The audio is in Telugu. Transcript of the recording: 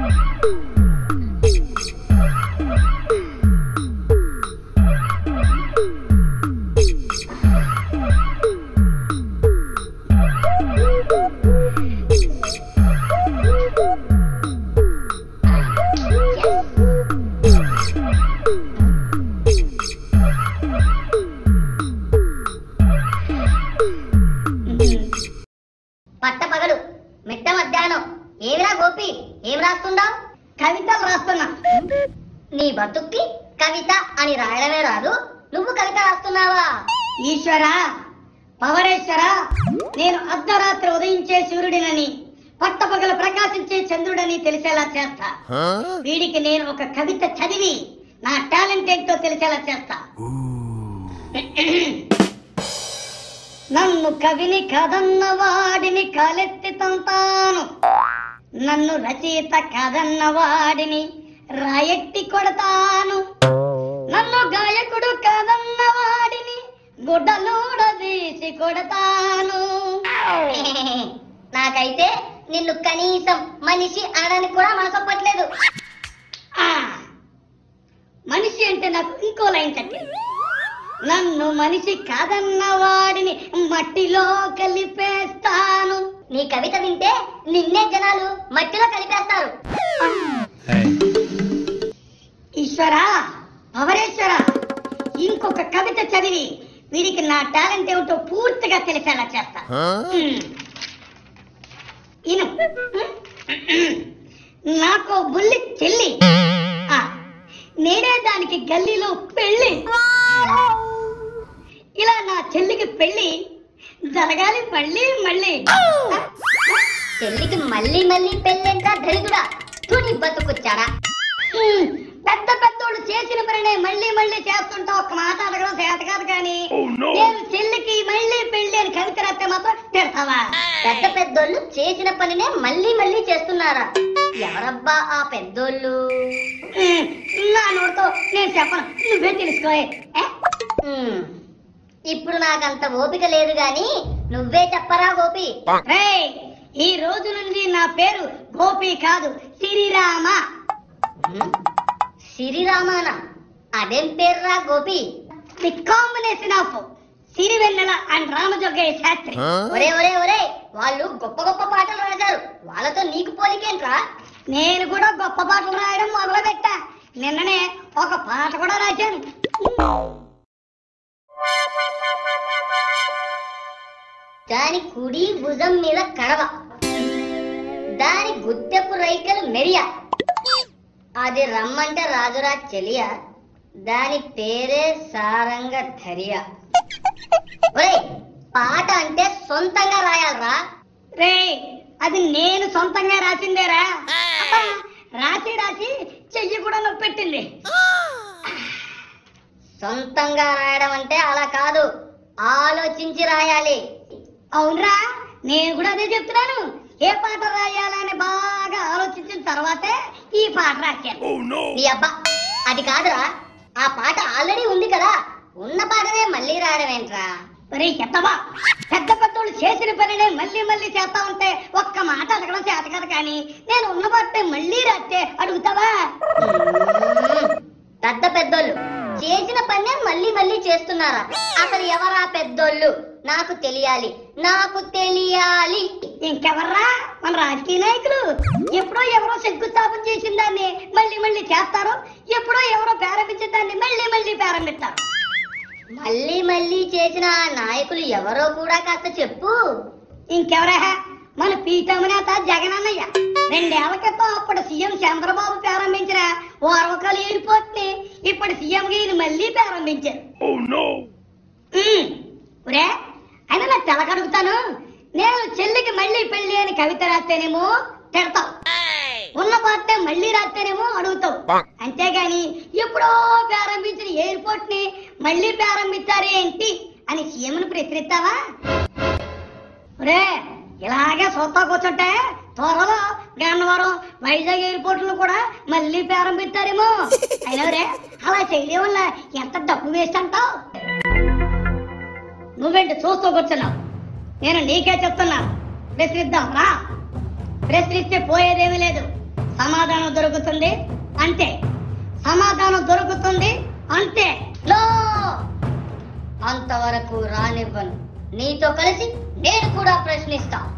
పట్ట పగలు మిట్ట మధ్యాహ్నం ఏమిరా గోపి ఏం రాస్తున్నావు కవితలు రాస్తున్నా నీ బతుక్కి కవిత అని రాయడమే రాదు నువ్వు కవిత రాస్తున్నావా ఈశ్వర పవరేశ్వర నేను అర్ధరాత్రి ఉదయించే సూర్యుడినని పట్టపగలు ప్రకాశించే చంద్రుడని తెలిసేలా చేస్తా వీడికి నేను ఒక కవిత చదివి నా టాలెంట్ ఏంటో తెలిసేలా చేస్తా నన్ను కవిని కదన్న వాడిని కాలెత్తి తంతాను నన్ను రచయిత కదన్న వాడిని రాయెట్టి కొడతాను నన్ను గాయకుడు కదన్న వాడిని గుడ్డలూడదీసి కొడతాను నాకైతే నిన్ను కనీసం మనిషి అనడానికి కూడా మనసొప్పట్లేదు ఆ, మనిషి అంటే నాకు ఇంకో లైన్ తట్టింది నన్ను మనిషి కాదన్న వాడిని మట్టిలో కలిపేస్తాను నీ కవిత వింటే నిన్నే జనాలు మట్టిలో కలిపేస్తారు ఈశ్వరా పవరేశ్వర ఇంకొక కవిత చదివి వీడికి నా టాలెంట్ ఏమిటో పూర్తిగా తెలిసేలా చేస్తా ఉమ్. ఇను నాకు బుల్లి చెల్లి ఆ, నేనే దానికి గల్లీలో పెళ్ళి ఇలా నా చెల్లికి పెళ్ళి జరగాలి మళ్ళీ మళ్ళీ చెల్లికి మళ్ళీ మళ్ళీ పెళ్ళంటా దరిద్రుడా తుని బతుకొచ్చాడా ఉమ్, పెద్ద పెద్దోళ్ళు చేసిన పనినే మళ్ళీ మళ్ళీ చేస్తుంటా ఒక్క మాట అడగడం చేత కాదు కానీ నేను చెల్లికి మళ్ళీ పెళ్లి అని కవిత రాస్తే మాత్రం తిడతావా పెద్ద పెద్దోళ్ళు చేసిన పనినే మళ్ళీ మళ్ళీ చేస్తున్నారా ఎవరబ్బా ఆ పెద్దోళ్ళు ఉమ్, నా నోటితో నేను చెప్పను నువ్వే తెలుసుకో ఉమ్, ఇప్పుడు నాకంత ఓపిక లేదు గాని నువ్వే చెప్పరా గోపి రేయ్, ఈ రోజు నుండి నా పేరు గోపి కాదు శ్రీరామ ఉమ్, సిరిరామాన అదేం పేర్రా Gopi the combination of Sirivennela and Ramajogayya Sastry ఒరే ఒరే ఒరే వాళ్ళు గొప్ప గొప్ప పాటలు రాశారు వాళ్ళతో నీకు పోలికేంట్రా నేను కూడా గొప్ప పాటలు రాయడం మొదలు పెట్టా నిన్ననే ఒక పాట కూడా రాశాను దాని కుడి భుజం మీద కడవ దాని గుత్తెపు రైకలు మెరియ అది రమ్మంటే రాజురా చెలియ దాని పేరే సారంగ ధరియ ఒరేయ్ పాట అంటే సొంతంగా రాయాలరా రేయ్ అది నేను సొంతంగా రాసిందేరా అబ్బా, రాసి రాసి చెయ్యి కూడా నొప్పి పెట్టింది సొంతంగా రాయడం అంటే అలా కాదు ఆలోచించి రాయాలి అవునరా నేను కూడా అదే చెప్తున్నాను ఏ పాట రాయాలని బాగా ఆలోచించిన తర్వాతే ఈ పాట రాశాను నీ అబ్బా అది కాదురా ఆ పాట ఆల్రెడీ ఉంది కదా ఉన్న పాటనే మళ్ళీ రాయడం ఏంట్రా మరి ఎత్తవా పెద్ద పెద్దోళ్ళు చేసిన పనినే మళ్ళీ మళ్ళీ చేస్తా ఉంటే ఒక్క మాట అడగడం చేత కదా కానీ నేను ఉన్న పాటే మళ్ళీ రాస్తే అడుగుతావా మ్మ్. పెద్ద పెద్దోళ్ళు చేసిన పనే మళ్ళీ మళ్ళీ చేస్తున్నారా అసలు ఎవరా పెద్దోళ్ళు నాకు తెలియాలి నాకు తెలియాలి ఇంకెవర్రా మన రాజకీయ నాయకులు ఎప్పుడో ఎవరో శంకుస్థాపన చేసిన దాన్ని మళ్ళీ మళ్ళీ చేస్తారు ఎప్పుడో ఎవరో ప్రారంభించిన దాన్ని మళ్ళీ మళ్ళీ ప్రారంభిస్తారు మళ్ళీ మళ్ళీ చేసిన ఆ నాయకులు ఎవరో కూడా కాస్త చెప్పు ఇంకెవరా మన పీఠం నేత జగనన్నయ్య రెండేళ్ల క్రితం అప్పుడు సీఎం చంద్రబాబు ప్రారంభించిన ఓర్వకాలు ఏడిపోతుంది ఇప్పుడు సీఎం ఈయన మళ్ళీ ప్రారంభించారు ఉమ్, ఒరే అయినా నాకు తెలకడుగుతాను నేను చెల్లికి మళ్ళీ పెళ్లి అని కవిత రాస్తేనేమో తిడతావు ఉన్న పాటే మళ్ళీ రాస్తేనేమో అడుగుతావు అంతేగాని ఎప్పుడో ప్రారంభించిన ఎయిర్పోర్ట్ ని మళ్ళీ ప్రారంభించారు ఏంటి అని సీఎంను ప్రశ్నిస్తావా ఒరే ఇలాగే చూస్తా కూర్చుంటే త్వరలో గన్నవరం వైజాగ్ ఎయిర్పోర్ట్లు కూడా మళ్ళీ ప్రారంభిస్తారేమో అయినా రే అలా చేయడం వల్ల ఎంత డబ్బు వేస్ట్ అంటావు నువ్వేంటి చూస్తూ కూర్చున్నావు నేను నీకే చెప్తున్నా ప్రశ్నిద్దాం రా ప్రశ్నిస్తే పోయేదేమీ లేదు సమాధానం దొరుకుతుంది అంతే సమాధానం దొరుకుతుంది అంతే నో అంతవరకు రానివ్వను నీతో కలిసి నేను కూడా ప్రశ్నిస్తా